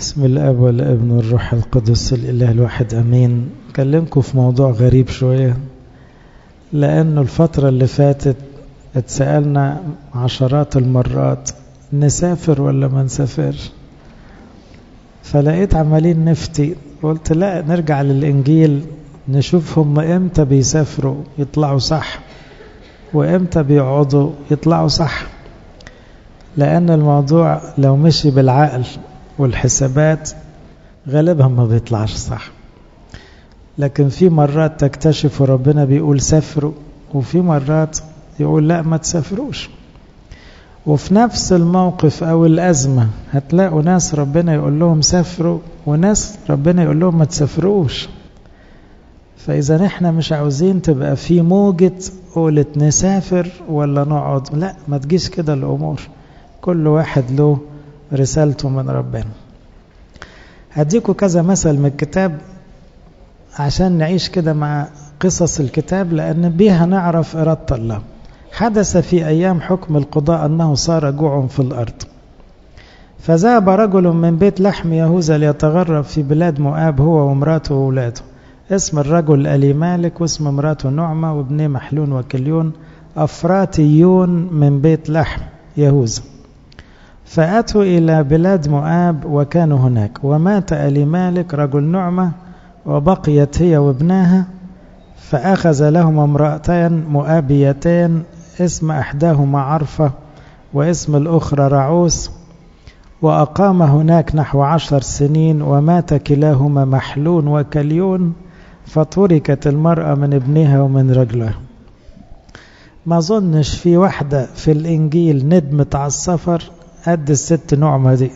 بسم الاب والابن والروح القدس الاله الواحد امين اكلمكم في موضوع غريب شويه لانه الفتره اللي فاتت اتسالنا عشرات المرات نسافر ولا ما نسافر فلقيت عمالين نفتي قلت لا نرجع للانجيل نشوف هم امتى بيسافروا يطلعوا صح وامتى بيقعدوا يطلعوا صح لان الموضوع لو مشي بالعقل والحسابات غالبا ما بيطلعش صح لكن في مرات تكتشف ربنا بيقول سافروا وفي مرات يقول لا ما تسافروش وفي نفس الموقف او الازمه هتلاقوا ناس ربنا يقول لهم سافروا وناس ربنا يقول لهم ما تسافروش فاذا احنا مش عاوزين تبقى في موجه قولة نسافر ولا نقعد لا ما تجيش كده الامور كل واحد له رسالته من ربنا هديكوا كذا مثل من الكتاب عشان نعيش كده مع قصص الكتاب لأن بيها نعرف إرادة الله حدث في أيام حكم القضاء أنه صار جوع في الأرض فذهب رجل من بيت لحم يهوذا ليتغرب في بلاد مؤاب هو وامراته وأولاده اسم الرجل ألي مالك واسم امراته نعمة وابنه محلون وكليون أفراتيون من بيت لحم يهوذا فأتوا إلى بلاد مؤاب وكانوا هناك ومات ألي مالك رجل نعمة وبقيت هي وابناها فأخذ لهم امرأتين مؤابيتين اسم إحداهما عرفة واسم الأخرى رعوس وأقام هناك نحو عشر سنين ومات كلاهما محلون وكليون فتركت المرأة من ابنها ومن رجلها ما ظنش في واحدة في الإنجيل ندمت على السفر قد الست نعمة دي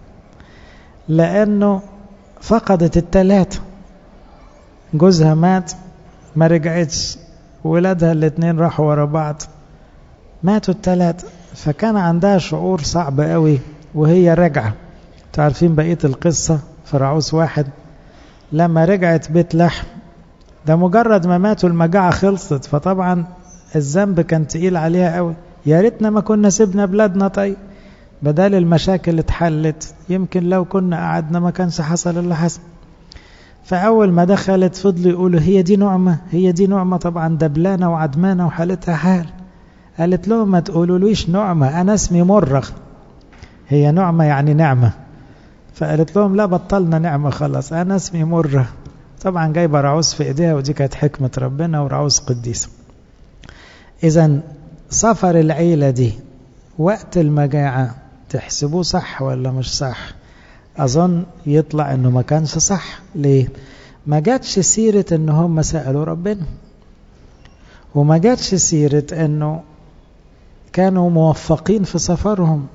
لأنه فقدت التلاتة جوزها مات ما رجعتش ولادها الاتنين راحوا ورا بعض ماتوا التلاتة فكان عندها شعور صعب قوي وهي راجعة تعرفين بقية القصة في رعوس واحد لما رجعت بيت لحم ده مجرد ما ماتوا المجاعة خلصت فطبعا الذنب كان تقيل عليها قوي يا ريتنا ما كنا سيبنا بلادنا طيب بدل المشاكل اتحلت يمكن لو كنا قعدنا ما كانش حصل اللي حصل فأول ما دخلت فضلوا يقولوا هي دي نعمة هي دي نعمة طبعا دبلانة وعدمانة وحالتها حال قالت لهم ما تقولوليش نعمة أنا اسمي مرة هي نعمة يعني نعمة فقالت لهم لا بطلنا نعمة خلاص أنا اسمي مرة طبعا جايبة رعوس في إيديها ودي كانت حكمة ربنا ورعوس قديسة إذا سفر العيلة دي وقت المجاعة تحسبوه صح ولا مش صح أظن يطلع أنه ما كانش صح ليه ما جاتش سيرة أن هم سألوا ربنا وما جاتش سيرة أنه كانوا موفقين في سفرهم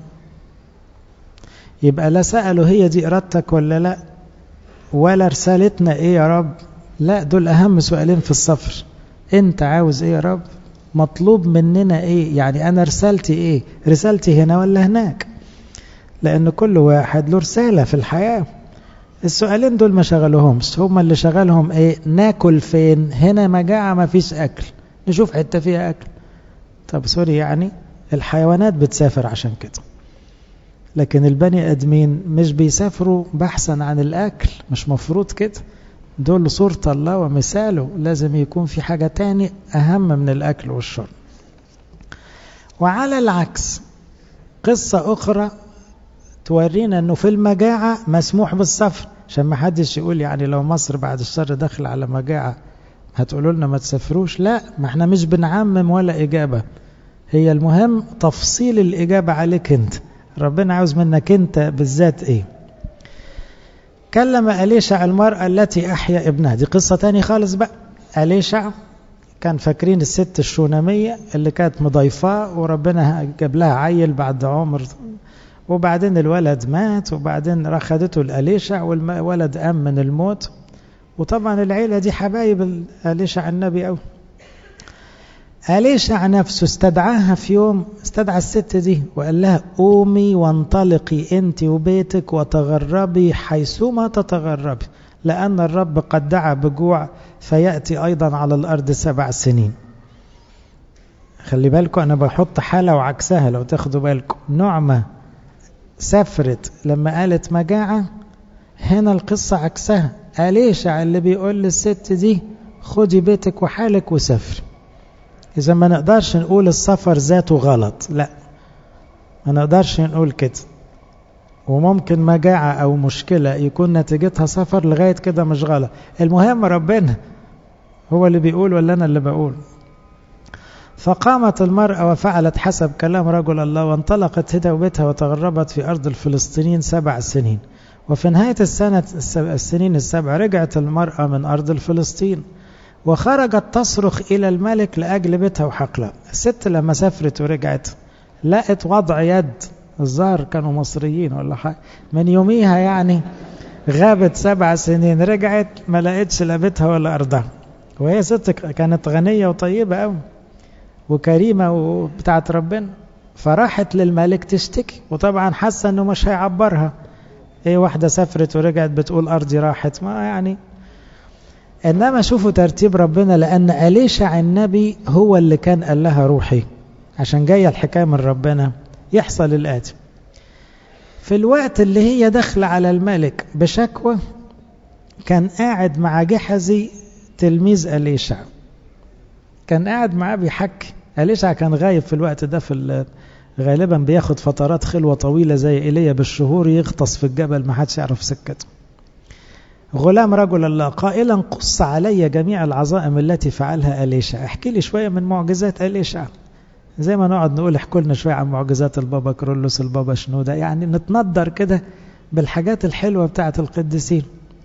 يبقى لا سألوا هي دي إرادتك ولا لا ولا رسالتنا إيه يا رب لا دول أهم سؤالين في السفر أنت عاوز إيه يا رب مطلوب مننا إيه يعني أنا رسالتي إيه رسالتي هنا ولا هناك لأن كل واحد له رسالة في الحياة السؤالين دول ما شغلهمش هم اللي شغلهم ايه ناكل فين هنا مجاعة ما فيش أكل نشوف حتة فيها أكل طب سوري يعني الحيوانات بتسافر عشان كده لكن البني أدمين مش بيسافروا بحثا عن الأكل مش مفروض كده دول صورة الله ومثاله لازم يكون في حاجة تاني أهم من الأكل والشرب وعلى العكس قصة أخرى تورينا انه في المجاعة مسموح بالسفر عشان ما حدش يقول يعني لو مصر بعد الشر داخل على مجاعة هتقولوا لنا ما تسافروش لا ما احنا مش بنعمم ولا إجابة هي المهم تفصيل الإجابة عليك انت ربنا عاوز منك انت بالذات ايه كلم أليشع المرأة التي أحيا ابنها دي قصة تاني خالص بقى أليشع كان فاكرين الست الشونامية اللي كانت مضيفاه وربنا جاب لها عيل بعد عمر وبعدين الولد مات وبعدين رخدته الأليشع والولد قام من الموت وطبعا العيلة دي حبايب أليشع النبي أوي أليشع نفسه استدعاها في يوم استدعى الست دي وقال لها قومي وانطلقي انت وبيتك وتغربي حيثما تتغربي لأن الرب قد دعا بجوع فيأتي أيضا على الأرض سبع سنين خلي بالكم أنا بحط حالة وعكسها لو تاخدوا بالكم نعمة سافرت لما قالت مجاعة هنا القصة عكسها أليشع اللي بيقول للست دي خدي بيتك وحالك وسافري إذا ما نقدرش نقول السفر ذاته غلط لا ما نقدرش نقول كده وممكن مجاعة أو مشكلة يكون نتيجتها سفر لغاية كده مش غلط المهم ربنا هو اللي بيقول ولا أنا اللي بقول فقامت المرأة وفعلت حسب كلام رجل الله وانطلقت هدى وبيتها وتغربت في أرض الفلسطينيين سبع سنين وفي نهاية السنة السنين السبع رجعت المرأة من أرض الفلسطين وخرجت تصرخ إلى الملك لأجل بيتها وحقلها الست لما سافرت ورجعت لقت وضع يد الظاهر كانوا مصريين ولا حاجة من يوميها يعني غابت سبع سنين رجعت ما لقتش لا بيتها ولا أرضها وهي ست كانت غنية وطيبة قوي وكريمة وبتاعت ربنا فراحت للملك تشتكي وطبعا حاسة انه مش هيعبرها ايه واحدة سافرت ورجعت بتقول ارضي راحت ما يعني انما شوفوا ترتيب ربنا لان اليشع النبي هو اللي كان قال لها روحي عشان جاية الحكاية من ربنا يحصل الآتي في الوقت اللي هي داخلة على الملك بشكوى كان قاعد مع جحزي تلميذ أليشع كان قاعد معاه بيحكي أليشع كان غايب في الوقت ده في غالبا بياخد فترات خلوة طويلة زي إيليا بالشهور يغطس في الجبل ما حدش يعرف سكته غلام رجل الله قائلا قص علي جميع العظائم التي فعلها أليشع احكي لي شوية من معجزات أليشع زي ما نقعد نقول احكوا لنا شوية عن معجزات البابا كرولوس البابا شنودة يعني نتندر كده بالحاجات الحلوة بتاعة القديسين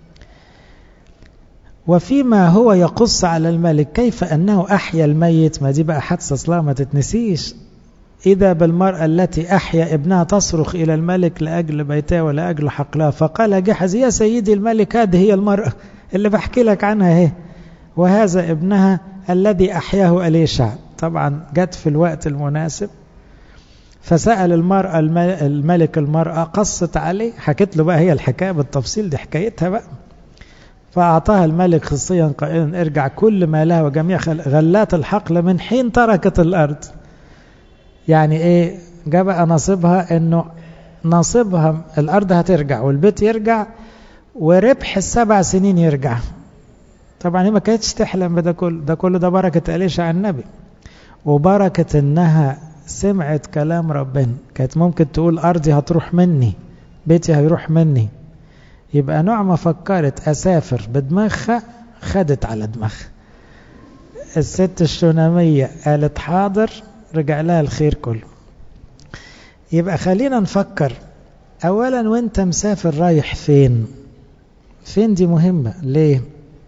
وفيما هو يقص على الملك كيف أنه أحيا الميت ما دي بقى حادثة أصلا ما تتنسيش إذا بالمرأة التي أحيا ابنها تصرخ إلى الملك لأجل بيتها ولأجل حقلها فقال جحز يا سيدي الملك هذه هي المرأة اللي بحكي لك عنها هي وهذا ابنها الذي أحياه أليشع طبعا جت في الوقت المناسب فسأل المرأة الملك المرأة قصت عليه حكت له بقى هي الحكاية بالتفصيل دي حكايتها بقى فأعطاها الملك خصيا قائلا ارجع كل ما لها وجميع غلات الحقل من حين تركت الأرض يعني ايه جاء بقى نصيبها انه نصيبها الأرض هترجع والبيت يرجع وربح السبع سنين يرجع طبعا هي ما كانتش تحلم بده كله ده كله ده بركة أليشع النبي وبركة انها سمعت كلام ربنا كانت ممكن تقول أرضي هتروح مني بيتي هيروح مني يبقى نوع ما فكرت أسافر بدماغها خدت على دماغها الست الشونامية قالت حاضر رجع لها الخير كله يبقى خلينا نفكر أولا وانت مسافر رايح فين فين دي مهمة ليه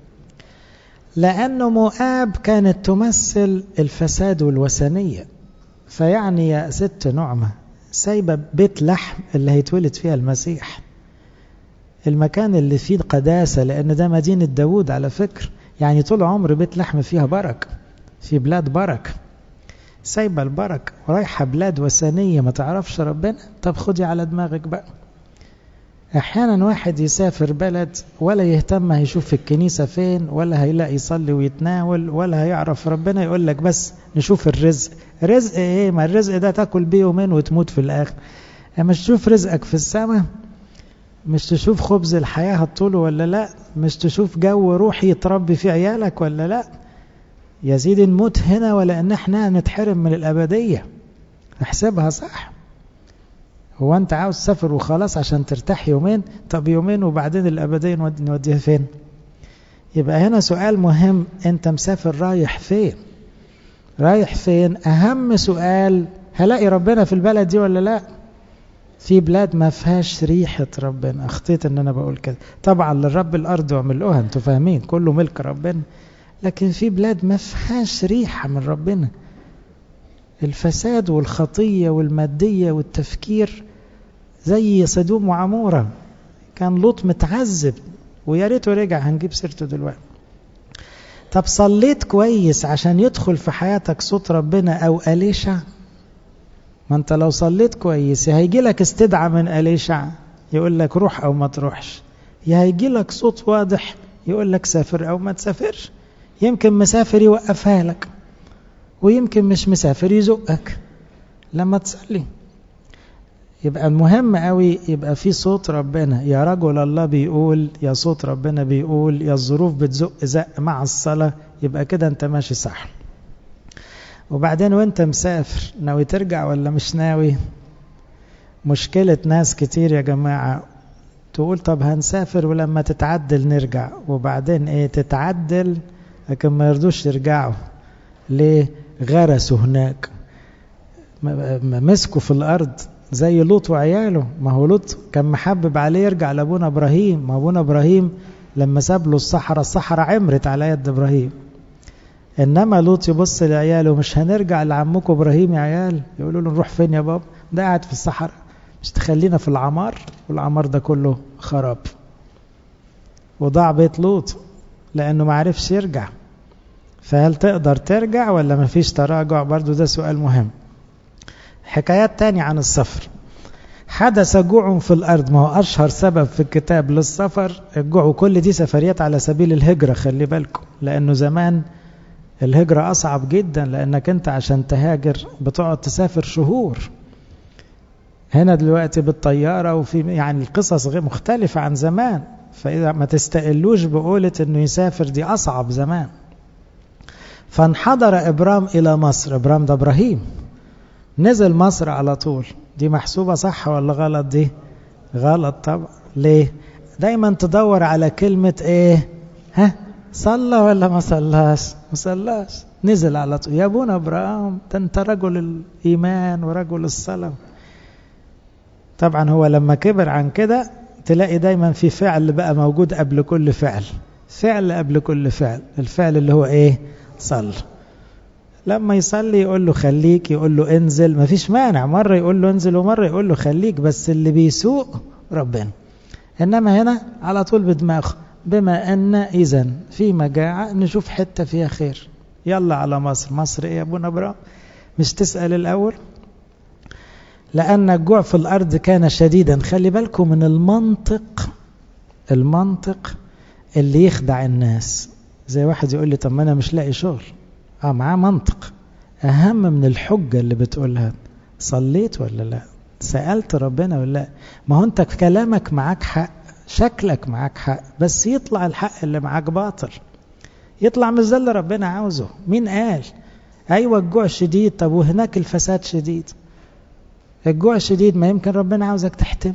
لأنه مؤاب كانت تمثل الفساد والوثنية فيعني يا ست نعمة سايبة بيت لحم اللي هيتولد فيها المسيح المكان اللي فيه قداسة لأن ده مدينة داود على فكر يعني طول عمر بيت لحم فيها بركة في بلاد بركة سايبة البركة ورايحة بلاد وثنية ما تعرفش ربنا طب خدي على دماغك بقى احيانا واحد يسافر بلد ولا يهتم هيشوف الكنيسة فين ولا هيلاقي يصلي ويتناول ولا هيعرف ربنا يقول لك بس نشوف الرزق رزق ايه ما الرزق ده تاكل بيه يومين وتموت في الاخر مش تشوف رزقك في السماء مش تشوف خبز الحياة هتطوله ولا لا مش تشوف جو روحي يتربي في عيالك ولا لا يا سيدي نموت هنا ولا ان احنا نتحرم من الابدية احسبها صح هو انت عاوز تسافر وخلاص عشان ترتاح يومين طب يومين وبعدين الابدية نوديها فين يبقى هنا سؤال مهم انت مسافر رايح فين رايح فين اهم سؤال هلاقي ربنا في البلد دي ولا لا في بلاد ما فيهاش ريحة ربنا اخطيت ان انا بقول كده طبعا للرب الارض وملؤها انتوا فاهمين كله ملك ربنا لكن في بلاد ما فيهاش ريحة من ربنا الفساد والخطية والمادية والتفكير زي صدوم وعمورة كان لوط متعذب ويا ريته رجع هنجيب سيرته دلوقتي طب صليت كويس عشان يدخل في حياتك صوت ربنا او أليشع ما انت لو صليت كويس يا هيجي لك استدعى من أليشع يقول لك روح او ما تروحش يا هيجي لك صوت واضح يقول لك سافر او ما تسافرش يمكن مسافر يوقفها لك ويمكن مش مسافر يزقك لما تصلي يبقى المهم قوي يبقى في صوت ربنا يا رجل الله بيقول يا صوت ربنا بيقول يا الظروف بتزق زق مع الصلاة يبقى كده انت ماشي صح وبعدين وانت مسافر ناوي ترجع ولا مش ناوي مشكلة ناس كتير يا جماعة تقول طب هنسافر ولما تتعدل نرجع وبعدين ايه تتعدل لكن ما يرضوش يرجعوا ليه غرسوا هناك مسكوا في الارض زي لوط وعياله ما هو لوط كان محبب عليه يرجع لابونا ابراهيم ما ابونا ابراهيم لما ساب له الصحراء الصحراء عمرت على يد ابراهيم انما لوط يبص لعياله مش هنرجع لعمكم ابراهيم يا عيال يقولوا له نروح فين يا بابا ده قاعد في الصحراء مش تخلينا في العمار والعمار ده كله خراب وضاع بيت لوط لانه ما عرفش يرجع فهل تقدر ترجع ولا ما فيش تراجع برضو ده سؤال مهم حكايات تانية عن السفر حدث جوع في الأرض ما هو أشهر سبب في الكتاب للسفر الجوع وكل دي سفريات على سبيل الهجرة خلي بالكم لأنه زمان الهجرة أصعب جدا لأنك أنت عشان تهاجر بتقعد تسافر شهور هنا دلوقتي بالطيارة وفي يعني القصص غير مختلفة عن زمان فإذا ما تستقلوش بقولة أنه يسافر دي أصعب زمان فانحدر إبرام إلى مصر إبرام ده إبراهيم نزل مصر على طول دي محسوبة صح ولا غلط دي غلط طبعا ليه دايما تدور على كلمة ايه ها صلى ولا ما صلاش ما صلاش نزل على طول يا ابونا ابراهيم ده انت رجل الايمان ورجل الصلاة طبعا هو لما كبر عن كده تلاقي دايما في فعل بقى موجود قبل كل فعل فعل قبل كل فعل الفعل اللي هو ايه صلى لما يصلي يقول له خليك يقول له انزل ما فيش مانع مرة يقول له انزل ومرة يقول له خليك بس اللي بيسوق ربنا إنما هنا على طول بدماغه بما أن إذا في مجاعة نشوف حتة فيها خير يلا على مصر مصر إيه يا أبونا إبراهيم مش تسأل الأول لأن الجوع في الأرض كان شديدا خلي بالكم من المنطق المنطق اللي يخدع الناس زي واحد يقول لي طب ما أنا مش لاقي شغل اه معاه منطق اهم من الحجة اللي بتقولها صليت ولا لا سألت ربنا ولا لا ما هو انت في كلامك معاك حق شكلك معاك حق بس يطلع الحق اللي معاك باطل يطلع مش ده اللي ربنا عاوزه مين قال ايوه الجوع شديد طب وهناك الفساد شديد الجوع شديد ما يمكن ربنا عاوزك تحتمل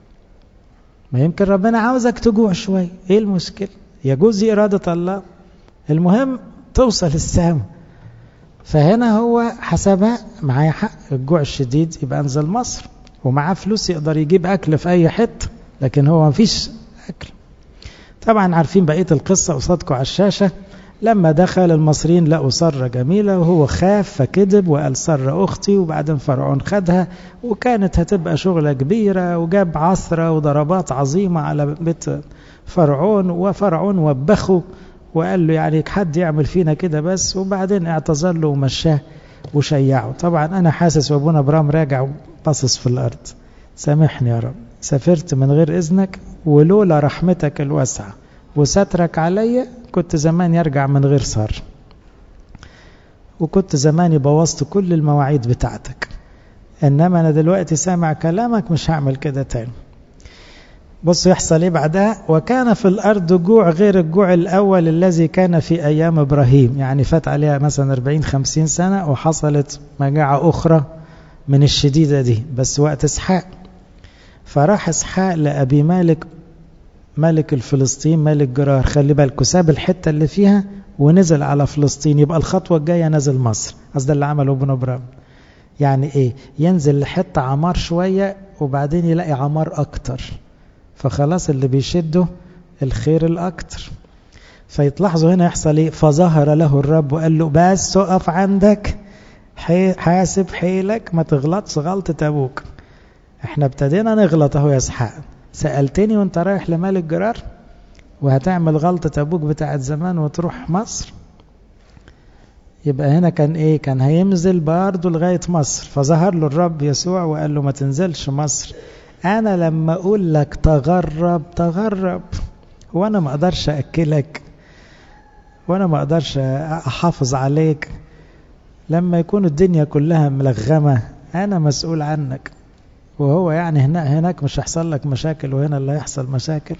ما يمكن ربنا عاوزك تجوع شوي ايه المشكلة يجوز إرادة الله المهم توصل السام فهنا هو حسبها معايا حق الجوع الشديد يبقى انزل مصر ومعاه فلوس يقدر يجيب اكل في اي حته لكن هو ما فيش اكل طبعا عارفين بقيه القصه قصادكم على الشاشه لما دخل المصريين لقوا سرة جميلة وهو خاف فكذب وقال سرة أختي وبعدين فرعون خدها وكانت هتبقى شغلة كبيرة وجاب عثرة وضربات عظيمة على بيت فرعون وفرعون وبخه وقال له يعني حد يعمل فينا كده بس وبعدين اعتذر له ومشاه وشيعه طبعا انا حاسس وابونا ابرام راجع باصص في الارض سامحني يا رب سافرت من غير اذنك ولولا رحمتك الواسعه وسترك عليا كنت زمان يرجع من غير صار وكنت زماني بوظت كل المواعيد بتاعتك انما انا دلوقتي سامع كلامك مش هعمل كده تاني بص يحصل ايه بعدها وكان في الارض جوع غير الجوع الاول الذي كان في ايام ابراهيم يعني فات عليها مثلا 40 50 سنه وحصلت مجاعه اخرى من الشديده دي بس وقت اسحاق فراح اسحاق لابي مالك ملك الفلسطين ملك جرار خلي بالكوا ساب الحته اللي فيها ونزل على فلسطين يبقى الخطوه الجايه نزل مصر قصد اللي عمله ابن ابراهيم يعني ايه ينزل لحته عمار شويه وبعدين يلاقي عمار اكتر فخلاص اللي بيشده الخير الأكتر فيتلاحظوا هنا يحصل ايه فظهر له الرب وقال له بس اقف عندك حاسب حيلك ما تغلطش غلطة أبوك احنا ابتدينا نغلط اهو يا اسحاق سألتني وانت رايح لملك جرار وهتعمل غلطة أبوك بتاعت زمان وتروح مصر يبقى هنا كان ايه كان هينزل برضه لغاية مصر فظهر له الرب يسوع وقال له ما تنزلش مصر انا لما اقول لك تغرب تغرب وانا ما اقدرش اكلك وانا ما اقدرش احافظ عليك لما يكون الدنيا كلها ملغمة انا مسؤول عنك وهو يعني هنا هناك مش هيحصل لك مشاكل وهنا اللي هيحصل مشاكل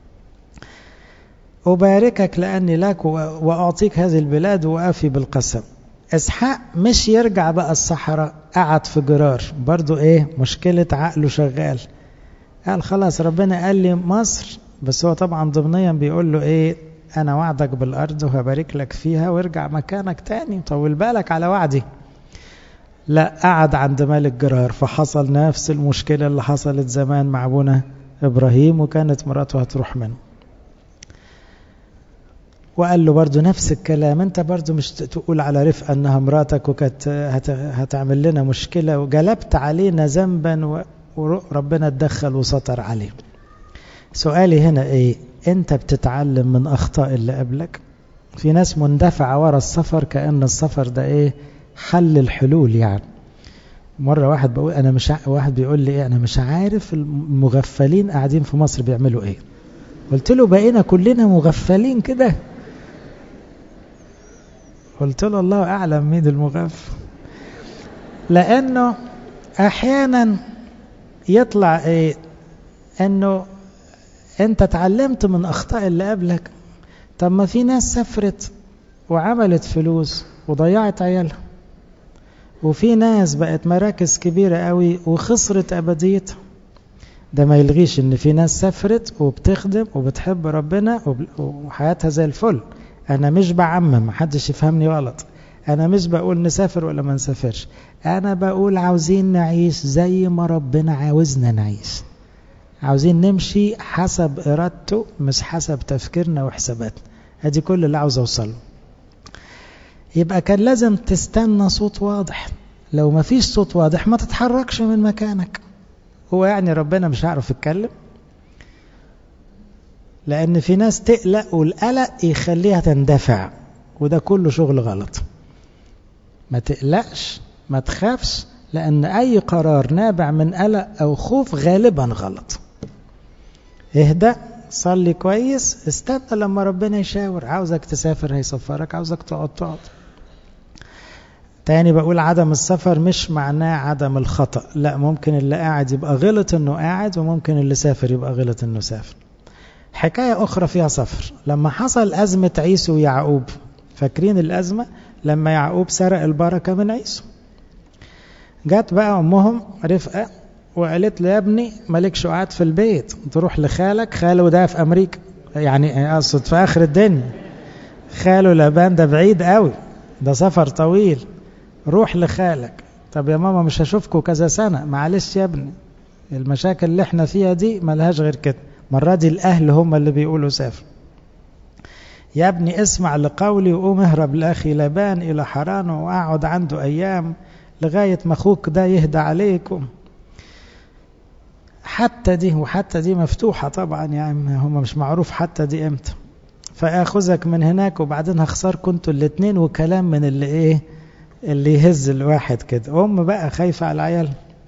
أباركك لأني لك وأعطيك هذه البلاد وأفي بالقسم إسحاق مش يرجع بقى الصحراء قعد في جرار برضو إيه مشكلة عقله شغال قال خلاص ربنا قال لي مصر بس هو طبعا ضمنيا بيقول له إيه أنا وعدك بالأرض وهبارك لك فيها وارجع مكانك تاني طول بالك على وعدي لا قعد عند ملك جرار فحصل نفس المشكلة اللي حصلت زمان مع ابونا إبراهيم وكانت مراته هتروح منه وقال له برضو نفس الكلام انت برضو مش تقول على رفقة انها مراتك وكانت هتعمل لنا مشكلة وجلبت علينا ذنبا وربنا اتدخل وسطر عليه سؤالي هنا ايه انت بتتعلم من اخطاء اللي قبلك في ناس مندفعة ورا السفر كأن السفر ده ايه حل الحلول يعني مرة واحد بقول انا مش ع... واحد بيقول لي ايه انا مش عارف المغفلين قاعدين في مصر بيعملوا ايه قلت له بقينا كلنا مغفلين كده قلت له الله اعلم مين المغفل لانه احيانا يطلع ايه انه انت اتعلمت من اخطاء اللي قبلك طب ما في ناس سافرت وعملت فلوس وضيعت عيالها وفي ناس بقت مراكز كبيرة قوي وخسرت أبديتها ده ما يلغيش ان في ناس سافرت وبتخدم وبتحب ربنا وحياتها زي الفل انا مش بعمم محدش يفهمني غلط انا مش بقول نسافر ولا ما نسافرش انا بقول عاوزين نعيش زي ما ربنا عاوزنا نعيش عاوزين نمشي حسب ارادته مش حسب تفكيرنا وحساباتنا ادي كل اللي عاوز اوصله يبقى كان لازم تستنى صوت واضح لو ما فيش صوت واضح ما تتحركش من مكانك هو يعني ربنا مش هيعرف يتكلم لأن في ناس تقلق والقلق يخليها تندفع وده كله شغل غلط ما تقلقش ما تخافش لأن أي قرار نابع من قلق أو خوف غالبا غلط اهدأ صلي كويس استنى لما ربنا يشاور عاوزك تسافر هيسفرك عاوزك تقعد تقعد تاني بقول عدم السفر مش معناه عدم الخطأ لا ممكن اللي قاعد يبقى غلط انه قاعد وممكن اللي سافر يبقى غلط انه سافر حكاية أخرى فيها سفر لما حصل أزمة عيسو ويعقوب فاكرين الأزمة لما يعقوب سرق البركة من عيسو جت بقى أمهم رفقة وقالت له يا ابني مالكش قاعد في البيت تروح لخالك خاله ده في أمريكا يعني أقصد في آخر الدنيا خاله لبان ده بعيد قوي ده سفر طويل روح لخالك طب يا ماما مش هشوفكوا كذا سنة معلش يا ابني المشاكل اللي احنا فيها دي ملهاش غير كده مرة دي الأهل هم اللي بيقولوا سافر يا ابني اسمع لقولي وقوم اهرب لأخي لبان إلى حران وأقعد عنده أيام لغاية ما أخوك ده يهدى عليكم حتى دي وحتى دي مفتوحة طبعا يعني هم مش معروف حتى دي امتى فاخذك من هناك وبعدين هخسركم انتوا الاثنين وكلام من اللي ايه اللي يهز الواحد كده ام بقى خايفة على العيال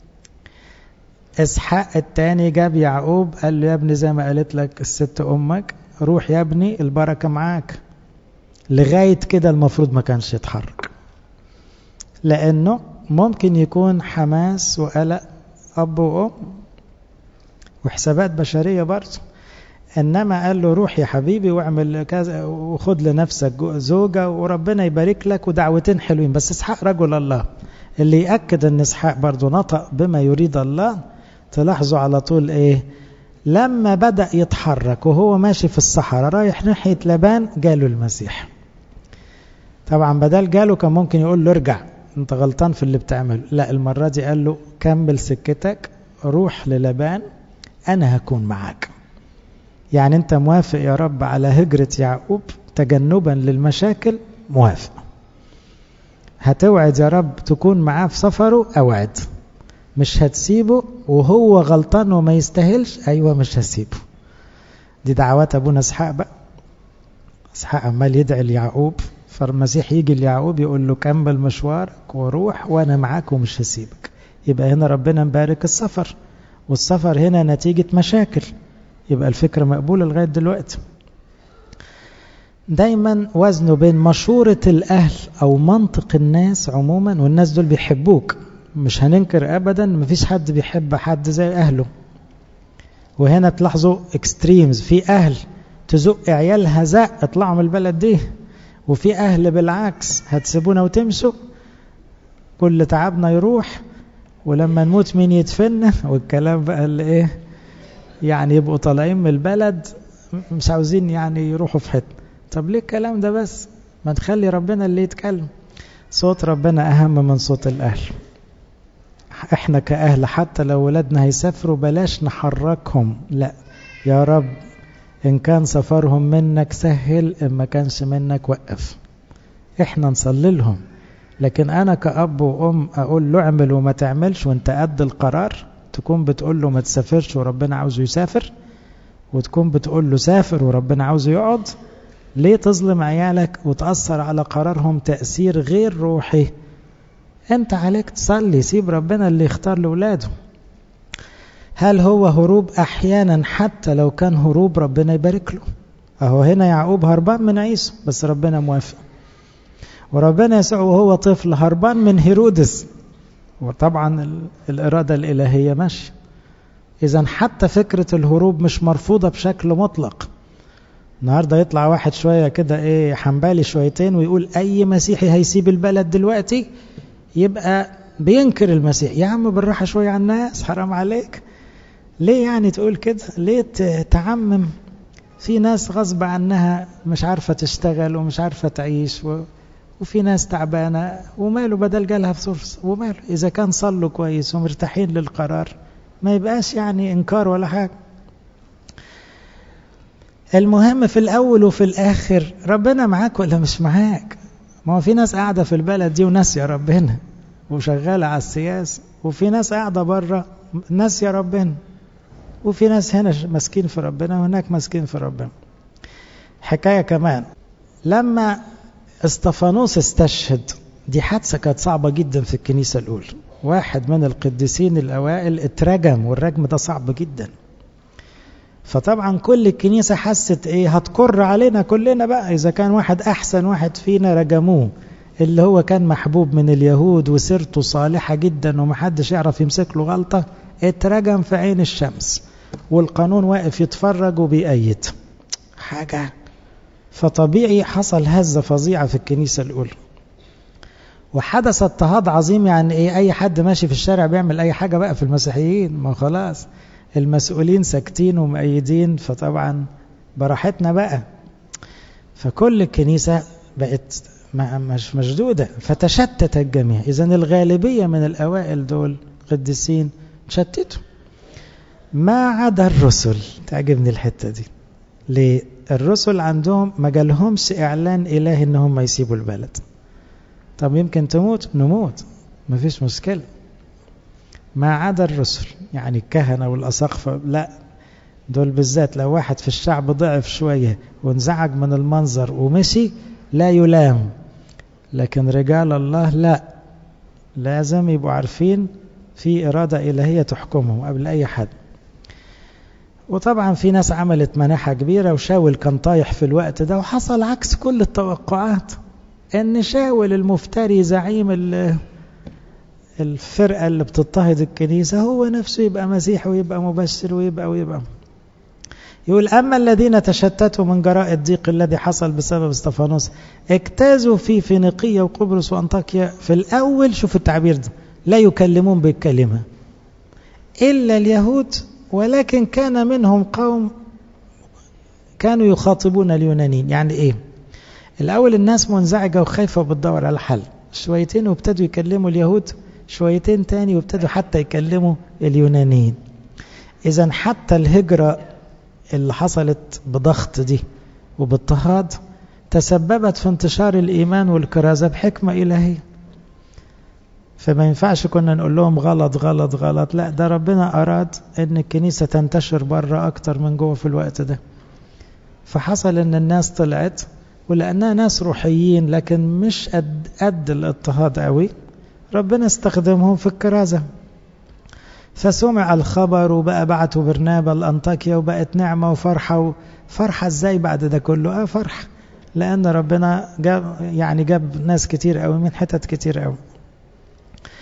اسحاق التاني جاب يعقوب قال له يا ابني زي ما قالت لك الست امك روح يا ابني البركة معاك لغاية كده المفروض ما كانش يتحرك لانه ممكن يكون حماس وقلق اب وام وحسابات بشرية برضه انما قال له روح يا حبيبي واعمل كذا وخد لنفسك زوجة وربنا يبارك لك ودعوتين حلوين بس اسحاق رجل الله اللي يأكد ان اسحاق برضه نطق بما يريد الله تلاحظوا على طول ايه لما بدأ يتحرك وهو ماشي في الصحراء رايح ناحية لبان جاله المسيح طبعا بدل جاله كان ممكن يقول له ارجع انت غلطان في اللي بتعمله لا المرة دي قال له كمل سكتك روح للبان انا هكون معاك يعني انت موافق يا رب على هجرة يعقوب تجنبا للمشاكل موافق هتوعد يا رب تكون معاه في سفره اوعد مش هتسيبه وهو غلطان وما يستاهلش ايوه مش هسيبه دي دعوات ابونا اسحاق بقى اسحاق عمال يدعي ليعقوب فالمسيح يجي ليعقوب يقول له كمل مشوارك وروح وانا معاك ومش هسيبك يبقى هنا ربنا مبارك السفر والسفر هنا نتيجة مشاكل يبقى الفكرة مقبولة لغاية دلوقتي دايما وزنه بين مشورة الأهل أو منطق الناس عموما والناس دول بيحبوك مش هننكر ابدا مفيش حد بيحب حد زي اهله وهنا تلاحظوا اكستريمز في اهل تزق عيالها زق اطلعوا من البلد دي وفي اهل بالعكس هتسيبونا وتمشوا كل تعبنا يروح ولما نموت مين يدفننا والكلام بقى اللي ايه يعني يبقوا طالعين من البلد مش عاوزين يعني يروحوا في حته طب ليه الكلام ده بس ما تخلي ربنا اللي يتكلم صوت ربنا اهم من صوت الاهل احنا كاهل حتى لو ولادنا هيسافروا بلاش نحركهم لا يا رب ان كان سفرهم منك سهل ان ما كانش منك وقف احنا نصلي لهم لكن انا كاب وام اقول له اعمل وما تعملش وانت قد القرار تكون بتقول له ما تسافرش وربنا عاوزه يسافر وتكون بتقول له سافر وربنا عاوزه يقعد ليه تظلم عيالك وتأثر على قرارهم تأثير غير روحي انت عليك تصلي سيب ربنا اللي يختار لولاده هل هو هروب احيانا حتى لو كان هروب ربنا يبارك له اهو هنا يعقوب هربان من عيسو بس ربنا موافق وربنا يسوع وهو طفل هربان من هيرودس وطبعا الإرادة الإلهية ماشية إذا حتى فكرة الهروب مش مرفوضة بشكل مطلق النهاردة يطلع واحد شوية كده إيه حنبالي شويتين ويقول أي مسيحي هيسيب البلد دلوقتي يبقى بينكر المسيح يا عم بالراحة شوية على الناس حرام عليك ليه يعني تقول كده ليه تعمم في ناس غصب عنها مش عارفة تشتغل ومش عارفة تعيش و... وفي ناس تعبانة وماله بدل جالها فرصة وماله إذا كان صلوا كويس ومرتاحين للقرار ما يبقاش يعني إنكار ولا حاجة المهم في الأول وفي الآخر ربنا معاك ولا مش معاك ما هو في ناس قاعدة في البلد دي وناسية ربنا وشغالة على السياسة وفي ناس قاعدة بره ناسية ربنا وفي ناس هنا ماسكين في ربنا وهناك ماسكين في ربنا حكاية كمان لما استفانوس استشهد دي حادثة كانت صعبة جدا في الكنيسة الأولى واحد من القديسين الأوائل اترجم والرجم ده صعب جدا فطبعا كل الكنيسة حست ايه هتكر علينا كلنا بقى إذا كان واحد أحسن واحد فينا رجموه اللي هو كان محبوب من اليهود وسيرته صالحة جدا ومحدش يعرف يمسك له غلطة اترجم في عين الشمس والقانون واقف يتفرج وبيأيد حاجة فطبيعي حصل هزة فظيعة في الكنيسة الأولى وحدث اضطهاد عظيم يعني ايه اي حد ماشي في الشارع بيعمل اي حاجة بقى في المسيحيين ما خلاص المسؤولين ساكتين ومؤيدين فطبعا براحتنا بقى فكل الكنيسة بقت مش مشدودة فتشتت الجميع إذا الغالبية من الأوائل دول قديسين تشتتوا ما عدا الرسل تعجبني الحتة دي ليه الرسل عندهم ما جالهمش إعلان إلهي إن هم يسيبوا البلد طب يمكن تموت نموت ما فيش مشكلة ما عدا الرسل يعني الكهنة والأساقفة لا دول بالذات لو واحد في الشعب ضعف شوية وانزعج من المنظر ومشي لا يلام لكن رجال الله لا لازم يبقوا عارفين في إرادة إلهية تحكمهم قبل أي حد وطبعا في ناس عملت مناحة كبيرة وشاول كان طايح في الوقت ده وحصل عكس كل التوقعات ان شاول المفتري زعيم الفرقة اللي بتضطهد الكنيسة هو نفسه يبقى مسيح ويبقى مبشر ويبقى ويبقى يقول أما الذين تشتتوا من جراء الضيق الذي حصل بسبب استفانوس اجتازوا في فينيقية وقبرص وأنطاكيا في الأول شوف التعبير ده لا يكلمون بالكلمة إلا اليهود ولكن كان منهم قوم كانوا يخاطبون اليونانيين يعني إيه الأول الناس منزعجة وخايفة بتدور على حل شويتين وابتدوا يكلموا اليهود شويتين تاني وابتدوا حتى يكلموا اليونانيين إذا حتى الهجرة اللي حصلت بضغط دي وباضطهاد تسببت في انتشار الإيمان والكرازة بحكمة إلهية فما ينفعش كنا نقول لهم غلط غلط غلط لا ده ربنا أراد أن الكنيسة تنتشر بره أكتر من جوه في الوقت ده فحصل أن الناس طلعت ولأنها ناس روحيين لكن مش قد, قد الاضطهاد قوي ربنا استخدمهم في الكرازة فسمع الخبر وبقى بعتوا برنابا لأنطاكيا وبقت نعمة وفرحة فرحة ازاي بعد ده كله اه فرحة لأن ربنا جاب يعني جاب ناس كتير قوي من حتت كتير قوي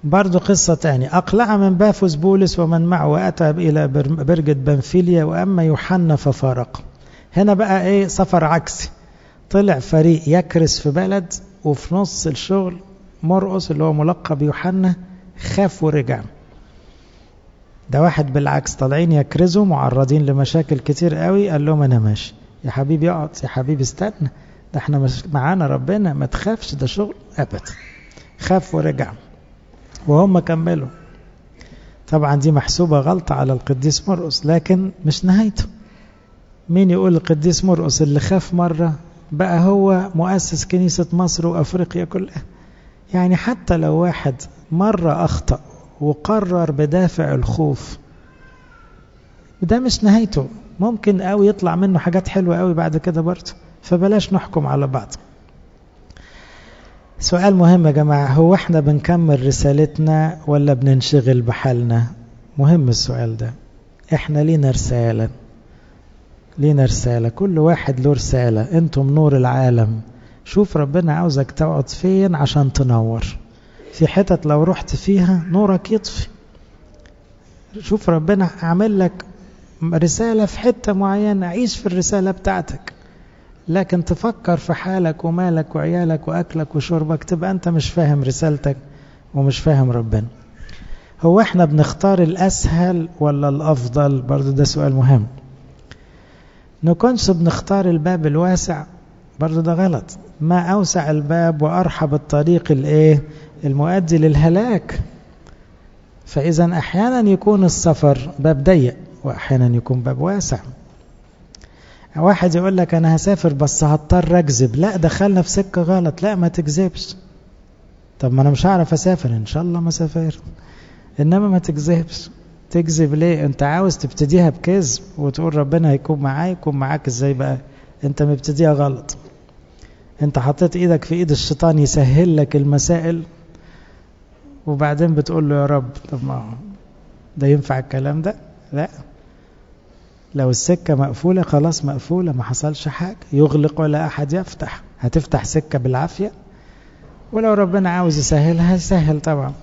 برضو قصة تانية أقلع من بافوس بولس ومن معه وأتى إلى برجة بنفيليا وأما يوحنا ففارق هنا بقى إيه سفر عكسي طلع فريق يكرس في بلد وفي نص الشغل مرقس اللي هو ملقب يوحنا خاف ورجع ده واحد بالعكس طالعين يكرزوا معرضين لمشاكل كتير قوي قال لهم انا ماشي يا حبيبي اقعد يا حبيبي استنى ده احنا مش معانا ربنا ما تخافش ده شغل ابدا خاف ورجع وهم كملوا طبعا دي محسوبة غلطة على القديس مرقس لكن مش نهايته مين يقول القديس مرقس اللي خاف مرة بقى هو مؤسس كنيسة مصر وأفريقيا كلها يعني حتى لو واحد مرة أخطأ وقرر بدافع الخوف ده مش نهايته ممكن قوي يطلع منه حاجات حلوة قوي بعد كده برضه فبلاش نحكم على بعض سؤال مهم يا جماعة هو احنا بنكمل رسالتنا ولا بننشغل بحالنا مهم السؤال ده احنا لينا رسالة لينا رسالة كل واحد له رسالة انتم نور العالم شوف ربنا عاوزك تقعد فين عشان تنور في حتت لو رحت فيها نورك يطفي شوف ربنا عامل لك رسالة في حتة معينة عيش في الرسالة بتاعتك لكن تفكر في حالك ومالك وعيالك وأكلك وشربك تبقى أنت مش فاهم رسالتك ومش فاهم ربنا هو احنا بنختار الأسهل ولا الأفضل برضو ده سؤال مهم نكونش بنختار الباب الواسع برضو ده غلط ما أوسع الباب وأرحب الطريق الإيه المؤدي للهلاك فإذا أحيانا يكون السفر باب ضيق وأحيانا يكون باب واسع واحد يقول لك أنا هسافر بس هضطر أكذب لا دخلنا في سكة غلط لا ما تكذبش طب ما أنا مش هعرف أسافر إن شاء الله ما سافر إنما ما تكذبش تكذب ليه أنت عاوز تبتديها بكذب وتقول ربنا هيكون معاك يكون معاك إزاي بقى أنت مبتديها غلط أنت حطيت إيدك في إيد الشيطان يسهل لك المسائل وبعدين بتقول له يا رب طب ما ده ينفع الكلام ده لا لو السكة مقفولة خلاص مقفولة ما حصلش حاجة يغلق ولا أحد يفتح هتفتح سكة بالعافية ولو ربنا عاوز يسهلها يسهل طبعا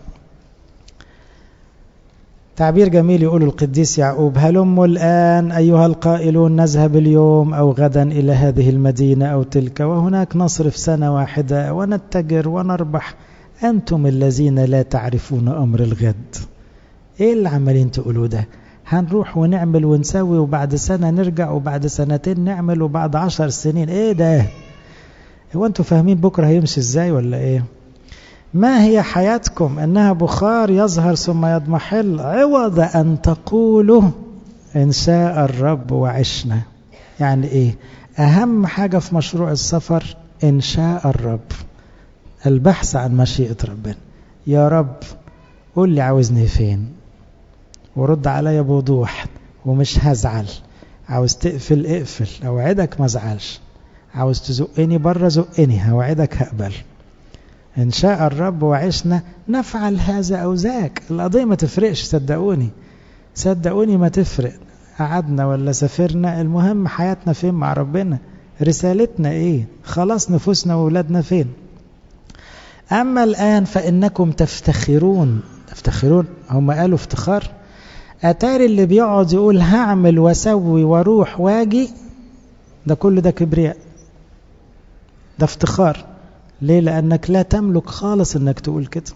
تعبير جميل يقول القديس يعقوب هلم الآن أيها القائلون نذهب اليوم أو غدا إلى هذه المدينة أو تلك وهناك نصرف سنة واحدة ونتجر ونربح أنتم الذين لا تعرفون أمر الغد إيه اللي عمالين تقولوا ده هنروح ونعمل ونسوي وبعد سنة نرجع وبعد سنتين نعمل وبعد عشر سنين إيه ده هو أنتم فاهمين بكرة هيمشي إزاي ولا إيه ما هي حياتكم أنها بخار يظهر ثم يضمحل عوض أن تقولوا إن شاء الرب وعشنا يعني إيه أهم حاجة في مشروع السفر إن شاء الرب البحث عن مشيئة ربنا يا رب قول لي عاوزني فين ورد عليا بوضوح ومش هزعل عاوز تقفل اقفل اوعدك ما ازعلش عاوز تزقني بره زقني هوعدك هقبل ان شاء الرب وعشنا نفعل هذا او ذاك القضيه ما تفرقش صدقوني صدقوني ما تفرق قعدنا ولا سافرنا المهم حياتنا فين مع ربنا رسالتنا ايه خلاص نفوسنا واولادنا فين أما الآن فإنكم تفتخرون تفتخرون هم قالوا افتخار أتاري اللي بيقعد يقول هعمل واسوي واروح واجي ده كل ده كبرياء ده افتخار ليه لأنك لا تملك خالص انك تقول كده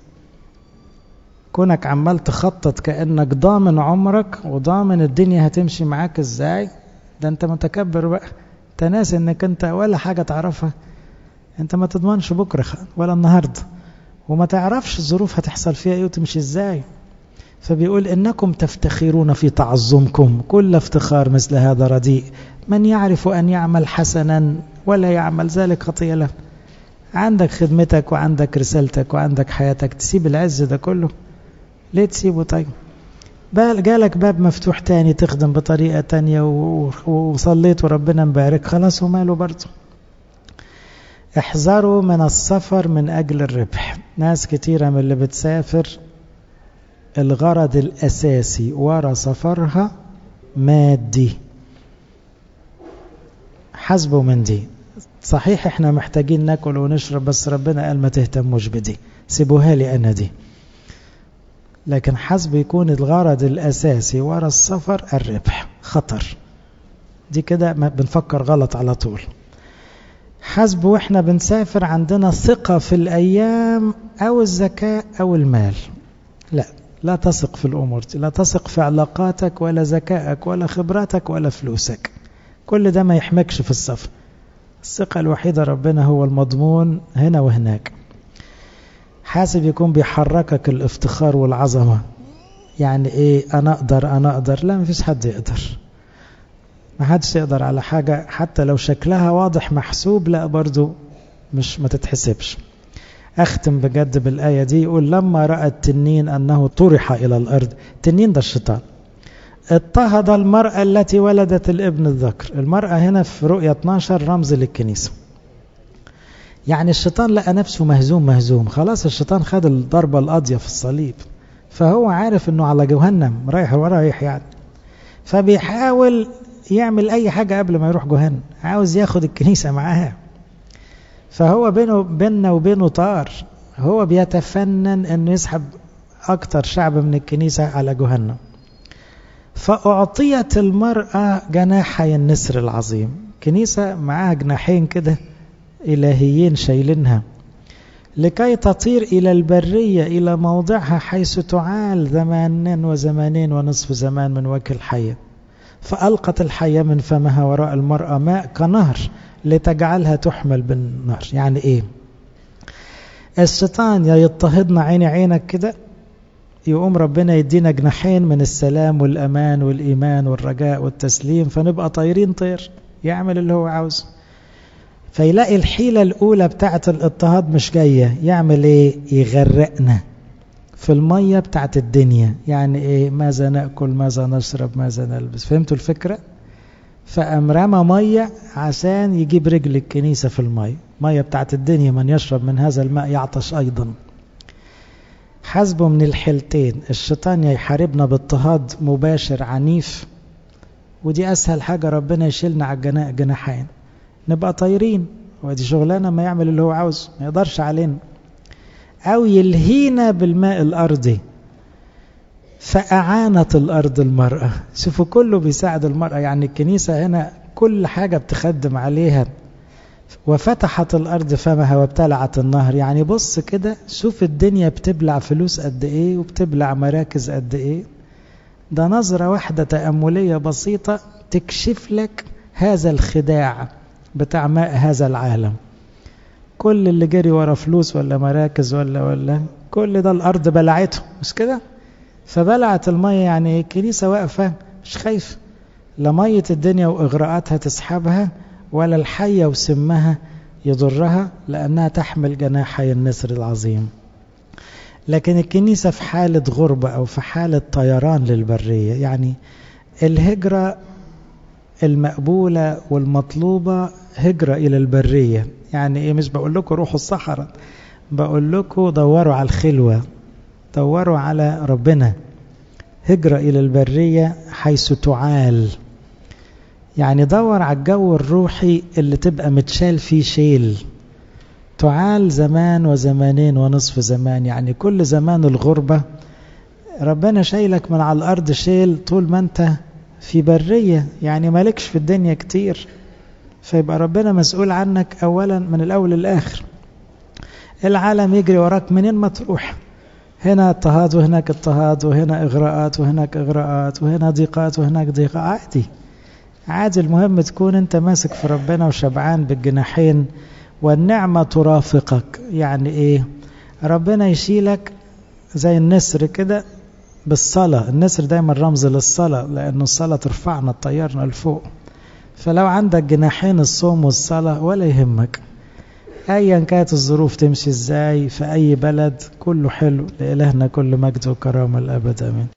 كونك عمال تخطط كأنك ضامن عمرك وضامن الدنيا هتمشي معاك ازاي ده انت متكبر بقى انت ناس انك انت ولا حاجة تعرفها انت ما تضمنش بكرة ولا النهاردة وما تعرفش الظروف هتحصل فيها ايه وتمشي ازاي فبيقول انكم تفتخرون في تعظمكم كل افتخار مثل هذا رديء من يعرف ان يعمل حسنا ولا يعمل ذلك خطيئة له عندك خدمتك وعندك رسالتك وعندك حياتك تسيب العز ده كله ليه تسيبه طيب جالك باب مفتوح تاني تخدم بطريقة تانية وصليت وربنا مبارك خلاص وماله برضه احذروا من السفر من أجل الربح ناس كتيرة من اللي بتسافر الغرض الأساسي ورا سفرها مادي حسبوا من دي صحيح احنا محتاجين ناكل ونشرب بس ربنا قال ما تهتموش بدي سيبوها لي أنا دي لكن حسب يكون الغرض الأساسي ورا السفر الربح خطر دي كده بنفكر غلط على طول حسب واحنا بنسافر عندنا ثقة في الأيام أو الذكاء أو المال لا لا تثق في الأمور دي لا تثق في علاقاتك ولا ذكائك ولا خبراتك ولا فلوسك كل ده ما يحمكش في السفر الثقة الوحيدة ربنا هو المضمون هنا وهناك حاسب يكون بيحركك الافتخار والعظمة يعني ايه انا اقدر انا اقدر لا مفيش حد يقدر ما حدش يقدر على حاجة حتى لو شكلها واضح محسوب لا برضو مش ما تتحسبش أختم بجد بالآية دي يقول لما رأى التنين أنه طرح إلى الأرض التنين ده الشيطان اضطهد المرأة التي ولدت الابن الذكر المرأة هنا في رؤية 12 رمز للكنيسة يعني الشيطان لقى نفسه مهزوم مهزوم خلاص الشيطان خد الضربة القاضية في الصليب فهو عارف انه على جهنم رايح ورايح يعني فبيحاول يعمل اي حاجة قبل ما يروح جهنم عاوز ياخد الكنيسة معاه فهو بينه بيننا وبينه طار هو بيتفنن انه يسحب اكتر شعب من الكنيسة على جهنم فأعطيت المرأة جناحي النسر العظيم كنيسة معاها جناحين كده إلهيين شايلينها لكي تطير إلى البرية إلى موضعها حيث تعال زمانا وزمانين ونصف زمان من وجه الحية فألقت الحية من فمها وراء المرأة ماء كنهر لتجعلها تحمل بالنهر يعني إيه الشيطان يا يضطهدنا عيني عينك كده يقوم ربنا يدينا جناحين من السلام والأمان والإيمان والرجاء والتسليم فنبقى طايرين طير يعمل اللي هو عاوزه فيلاقي الحيلة الأولى بتاعة الاضطهاد مش جاية يعمل إيه يغرقنا في المية بتاعة الدنيا يعني إيه ماذا نأكل ماذا نشرب ماذا نلبس فهمتوا الفكرة فقام رمى مية عشان يجيب رجل الكنيسة في المية مية بتاعة الدنيا من يشرب من هذا الماء يعطش أيضا حسبه من الحيلتين الشيطان يحاربنا باضطهاد مباشر عنيف ودي أسهل حاجة ربنا يشيلنا على الجناحين نبقى طايرين ودي شغلانه ما يعمل اللي هو عاوزه ما يقدرش علينا او يلهينا بالماء الارضي فاعانت الارض المراه شوفوا كله بيساعد المراه يعني الكنيسه هنا كل حاجه بتخدم عليها وفتحت الارض فمها وابتلعت النهر يعني بص كده شوف الدنيا بتبلع فلوس قد ايه وبتبلع مراكز قد ايه ده نظره واحده تامليه بسيطه تكشف لك هذا الخداع بتاع ماء هذا العالم كل اللي جري ورا فلوس ولا مراكز ولا ولا كل ده الارض بلعته مش كده فبلعت الميه يعني الكنيسه واقفه مش خايفه لا ميه الدنيا واغراءاتها تسحبها ولا الحيه وسمها يضرها لانها تحمل جناحي النسر العظيم لكن الكنيسه في حاله غربه او في حاله طيران للبريه يعني الهجره المقبولة والمطلوبة هجرة إلى البرية يعني إيه مش بقول لكم روحوا الصحراء بقول لكم دوروا على الخلوة دوروا على ربنا هجرة إلى البرية حيث تعال يعني دور على الجو الروحي اللي تبقى متشال فيه شيل تعال زمان وزمانين ونصف زمان يعني كل زمان الغربة ربنا شايلك من على الأرض شيل طول ما أنت في برية يعني مالكش في الدنيا كتير فيبقى ربنا مسؤول عنك أولا من الأول للآخر العالم يجري وراك منين ما تروح هنا اضطهاد وهناك اضطهاد وهنا إغراءات وهناك إغراءات وهنا ضيقات وهناك ضيقة عادي عادي المهم تكون انت ماسك في ربنا وشبعان بالجناحين والنعمة ترافقك يعني ايه ربنا يشيلك زي النسر كده بالصلاة النسر دايما رمز للصلاة لأن الصلاة ترفعنا تطيرنا لفوق فلو عندك جناحين الصوم والصلاة ولا يهمك أيا كانت الظروف تمشي ازاي في أي بلد كله حلو لإلهنا كل مجد وكرامة الأبد أمين